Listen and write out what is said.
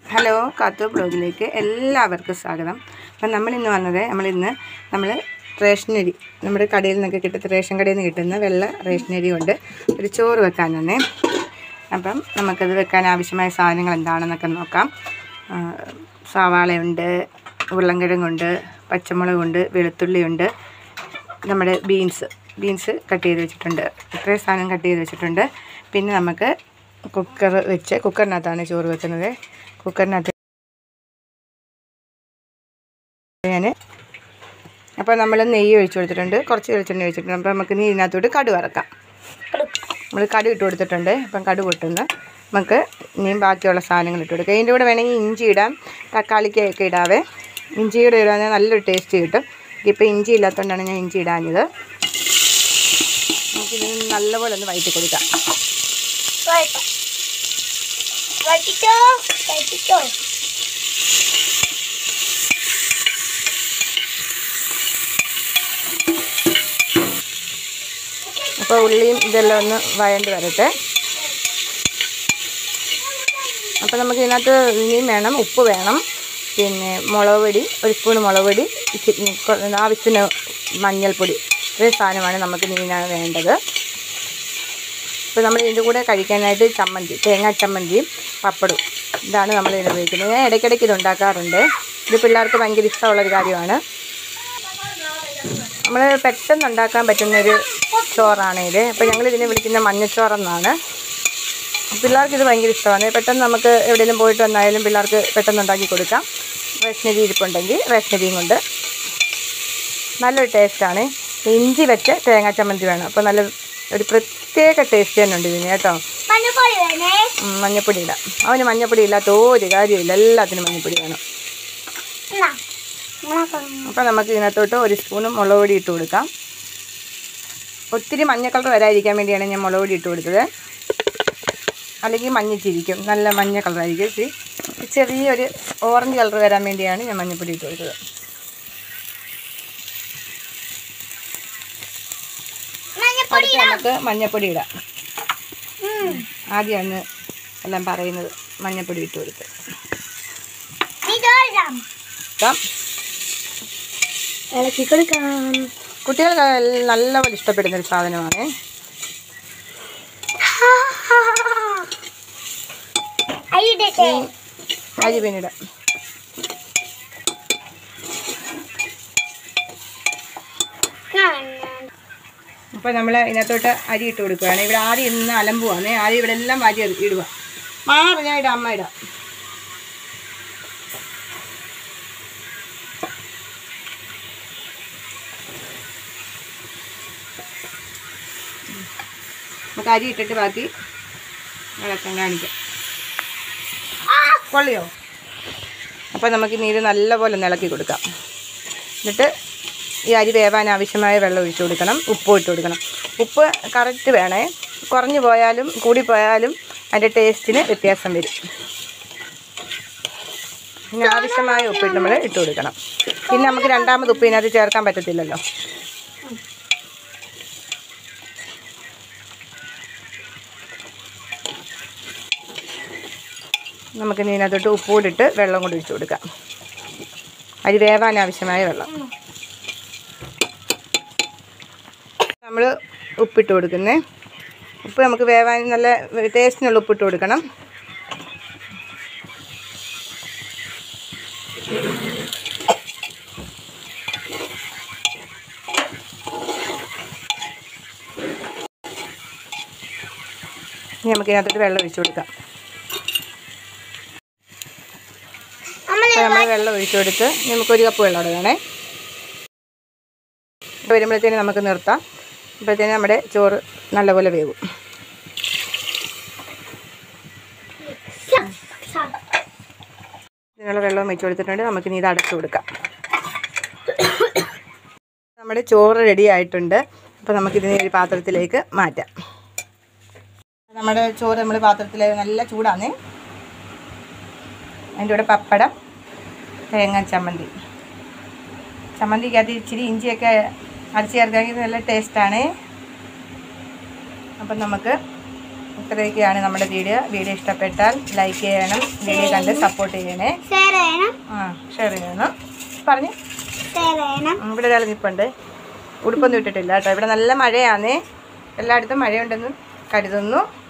Hello കാത്തു ബ്ലോഗിലേക്ക് എല്ലാവർക്കും സ്വാഗതം അപ്പം നമ്മളിന്ന് വന്നത് നമ്മളിന്ന് നമ്മൾ റേഷനരി നമ്മുടെ കടയിൽ നിന്നൊക്കെ കിട്ടുന്ന റേഷൻ കടയിൽ നിന്ന് കിട്ടുന്ന വെള്ള റേഷനരി കൊണ്ട് ഒരു ചോറ് വെക്കാനാണ് അപ്പം നമുക്കത് വെക്കാൻ ആവശ്യമായ സാധനങ്ങൾ എന്താണെന്നൊക്കെ നോക്കാം ആ, സവാളയുണ്ട് ഉരുളൻകിഴങ്ങുണ്ട് പച്ചമുളകുണ്ട് വെളുത്തുള്ളിയുണ്ട് നമ്മുടെ ബീൻസ് ബീൻസ് കട്ട് ചെയ്ത് വെച്ചിട്ടുണ്ട് ഇത്രയും സാധനം കട്ട് ചെയ്ത് വെച്ചിട്ടുണ്ട് പിന്നെ നമുക്ക് കുക്കർ വെച്ച് കുക്കറിനകത്താണ് ചോറ് വെക്കുന്നത് കുക്കറിനകത്ത് ഞാൻ അപ്പോൾ നമ്മൾ നെയ്യ് ഒഴിച്ച് കൊടുത്തിട്ടുണ്ട് കുറച്ച് വെളിച്ചെണ്ണ ഒഴിച്ചിട്ടുണ്ട് അപ്പോൾ നമുക്ക് ഇനി ഇതിനകത്തോട്ട് കടു വറക്കാം നമ്മൾ കടു ഇട്ട് കൊടുത്തിട്ടുണ്ട് അപ്പം കടു പൊട്ടുന്ന നമുക്ക് ഇനിയും ബാക്കിയുള്ള സാധനങ്ങൾ ഇട്ട് കൊടുക്കാം ഇതിൻ്റെ കൂടെ വേണമെങ്കിൽ ഇഞ്ചി ഇടാം തക്കാളിക്കൊക്കെ ഇടാവേ ഇഞ്ചിയുടെ ഇടാൻ നല്ലൊരു ടേസ്റ്റ് കിട്ടും ഇപ്പോൾ ഇഞ്ചി ഇല്ലാത്തതുകൊണ്ടാണ് ഞാൻ ഇഞ്ചി ഇടാഞ്ഞത് നമുക്കിത് നല്ലപോലെ ഒന്ന് വഴറ്റി കൊടുക്കാം വഴറ്റാം. വഴറ്റിക്കോ വഴറ്റിക്കോ അപ്പോൾ ഉള്ളിയും ഇതെല്ലാം ഒന്ന് വഴണ്ട് വരട്ടെ അപ്പോൾ നമുക്ക് ഇതിനകത്ത് ഇനിയും വേണം ഉപ്പ് വേണം പിന്നെ മുളക് പൊടി ഒരു സ്പൂൺ മുളക് പൊടി ഇച്ചിരി കൊ- ആവശ്യത്തിന് മഞ്ഞൾപ്പൊടി ഇത്രയും സാധനമാണ് നമുക്ക് മീനാണ് വേണ്ടത് ഇപ്പോൾ നമ്മൾ ഇതിൻ്റെ കൂടെ കഴിക്കാനായിട്ട് ചമ്മന്തി തേങ്ങാ ചമ്മന്തിയും പപ്പടും ഇതാണ് നമ്മൾ ഇതിന് ഉപയോഗിക്കുന്നത് ഞാൻ ഇടയ്ക്കിടയ്ക്ക് ഇത് ഉണ്ടാക്കാറുണ്ട് ഇത് പിള്ളേർക്ക് ഭയങ്കര ഇഷ്ടമുള്ളൊരു കാര്യമാണ് നമ്മൾ പെട്ടെന്ന് ഉണ്ടാക്കാൻ പറ്റുന്നൊരു ചോറാണ് ഇത് അപ്പോൾ ഞങ്ങൾ ഇതിനെ വിളിക്കുന്ന മഞ്ഞച്ചോറെന്നാണ് പിള്ളേർക്ക് ഇത് ഭയങ്കര ഇഷ്ടമാണ് പെട്ടെന്ന് നമുക്ക് എവിടെയെങ്കിലും പോയിട്ട് വന്നായാലും പിള്ളേർക്ക് പെട്ടെന്ന് ഉണ്ടാക്കി കൊടുക്കാം റേഷനരി ഇരിപ്പുണ്ടെങ്കിൽ റേഷനരിയും കൊണ്ട് നല്ലൊരു ടേസ്റ്റാണ് ഇഞ്ചി വെച്ച് തേങ്ങാ ചമ്മന്തി വേണം അപ്പോൾ നല്ല ഒരു പ്രത്യേക ടേസ്റ്റ് തന്നെ ഉണ്ട് ഇതിന് കേട്ടോ മഞ്ഞപ്പൊടി വേണേ ഉം, മഞ്ഞപ്പൊടി ഇടാം അവന് മഞ്ഞപ്പൊടി ഇല്ലാത്ത ഒരു കാര്യമില്ല എല്ലാത്തിനും മഞ്ഞപ്പൊടി വേണം എന്നാ നിങ്ങളൊക്കെ അപ്പോൾ നമുക്ക് ഇതിനകത്തോട്ട് ഒരു സ്പൂണ് മുളക് പൊടി ഇട്ട് കൊടുക്കാം ഒത്തിരി മഞ്ഞ കളർ വരാതിരിക്കാൻ വേണ്ടിയാണ് ഞാൻ മുളക് പൊടി ഇട്ട് കൊടുത്തത് അല്ലെങ്കിൽ മഞ്ഞച്ചിരിക്കും നല്ല മഞ്ഞ കളറായിരിക്കും ഇച്ചിരി ചെറിയൊരു ഓറഞ്ച് കളർ വരാൻ വേണ്ടിയാണ് ഞാൻ മഞ്ഞപ്പൊടി ഇട്ട് കൊടുത്തത് മഞ്ഞപ്പൊടി അടുത്ത് നമുക്ക് മഞ്ഞപ്പൊടി ഇടാം ആദ്യമാണ് എല്ലാം പറയുന്നത് മഞ്ഞപ്പൊടി ഇട്ട് കൊടുത്ത് ഇടാം ഇടാം ഇളക്കി കൊടുക്കാം കുട്ടികൾക്ക് നല്ലപോലെ ഇഷ്ടപ്പെടുന്ന ഒരു സാധനമാണ് അയ്യിടട്ടെ അരി പിന്നിടാം അപ്പോൾ നമ്മൾ ഇതിനകത്തോട്ട് അരി ഇട്ട് കൊടുക്കുകയാണ് ഇവിടെ ആദ്യം ഇന്ന് അലമ്പുവാണ് ആദ്യം ഇവിടെ എല്ലാം വാരി ഇട- ഇടുക മാറി ഞാൻ ഇടാം അമ്മ ഇടാം നമുക്ക് അരി ഇട്ടിട്ട് ബാക്കി ഇളക്കം കാണിക്കാം കൊള്ളിയോ അപ്പോൾ നമുക്ക് ഇനി ഇത് നല്ലപോലെ ഒന്ന് ഇളക്കി കൊടുക്കാം എന്നിട്ട് ഈ അരി വേവാൻ ആവശ്യമായ വെള്ളം ഒഴിച്ചു കൊടുക്കണം ഉപ്പ് ഇട്ട് കൊടുക്കണം ഉപ്പ് കറക്റ്റ് വേണേ കുറഞ്ഞു പോയാലും കൂടിപ്പോയാലും അതിൻ്റെ ടേസ്റ്റിന് വ്യത്യാസം വരും പിന്നെ ആവശ്യമായ ഉപ്പിട്ട് നമ്മൾ ഇട്ട് കൊടുക്കണം പിന്നെ നമുക്ക് രണ്ടാമത് ഉപ്പ് ഇതിനകത്ത് ചേർക്കാൻ പറ്റത്തില്ലല്ലോ നമുക്ക് ഇനി ഇതിനകത്തോട്ട് ഉപ്പ് കൂടിയിട്ട് വെള്ളം കൂടി ഒഴിച്ചു കൊടുക്കാം അരി വേവാൻ ആവശ്യമായ വെള്ളം നമ്മൾ ഉപ്പിട്ട് കൊടുക്കുന്നേ ഉപ്പ് നമുക്ക് വേവാൻ നല്ല ടേസ്റ്റിനുള്ള ഉപ്പിട്ട് കൊടുക്കണം ഇനി നമുക്ക് ഇതിനകത്തോട്ട് വെള്ളം ഒഴിച്ചു കൊടുക്കാം നമ്മള് അപ്പോൾ നമ്മൾ വെള്ളം ഒഴിച്ചു കൊടുത്ത് നമുക്ക് ഒരു കപ്പ് വെള്ളം വേണേ വരുമ്പോഴത്തേനും നമുക്ക് നിർത്താം അപ്പോഴത്തേനും നമ്മുടെ ചോറ് നല്ലപോലെ വേവും ഇതിനുള്ള വെള്ളം വെച്ച് കൊടുത്തിട്ടുണ്ട് നമുക്ക് ഇനി ഇത് അടച്ചു കൊടുക്കാം നമ്മുടെ ചോറ് റെഡി ആയിട്ടുണ്ട് അപ്പോൾ നമുക്കിതിനെ ഒരു പാത്രത്തിലേക്ക് മാറ്റാം നമ്മുടെ ചോറ് നമ്മൾ പാത്രത്തിലേക്ക് നല്ല ചൂടാണ് അതിൻ്റെ കൂടെ പപ്പടം തേങ്ങ ചമ്മന്തി ചമ്മന്തിക്കകത്ത് ഇച്ചിരി ഇഞ്ചിയൊക്കെ അരച്ച് ചേർക്കാമെങ്കിൽ നല്ല ടേസ്റ്റാണ് അപ്പം നമുക്ക് ഇത്രയൊക്കെയാണ് നമ്മുടെ വീഡിയോ വീഡിയോ ഇഷ്ടപ്പെട്ടാൽ ലൈക്ക് ചെയ്യണം വീഡിയോ കണ്ട് സപ്പോർട്ട് ചെയ്യണേ ഷെയർ ചെയ്യണം ആ ഷെയർ ചെയ്യണം പറഞ്ഞു ഷെയർ ചെയ്യണം ഉം, ഇവിടെ ഒരാൾ നിൽപ്പുണ്ട് ഉടുപ്പൊന്നും ഇട്ടിട്ടില്ല കേട്ടോ ഇവിടെ നല്ല മഴയാണേ എല്ലായിടത്തും മഴയുണ്ടെന്ന് കരുതുന്നു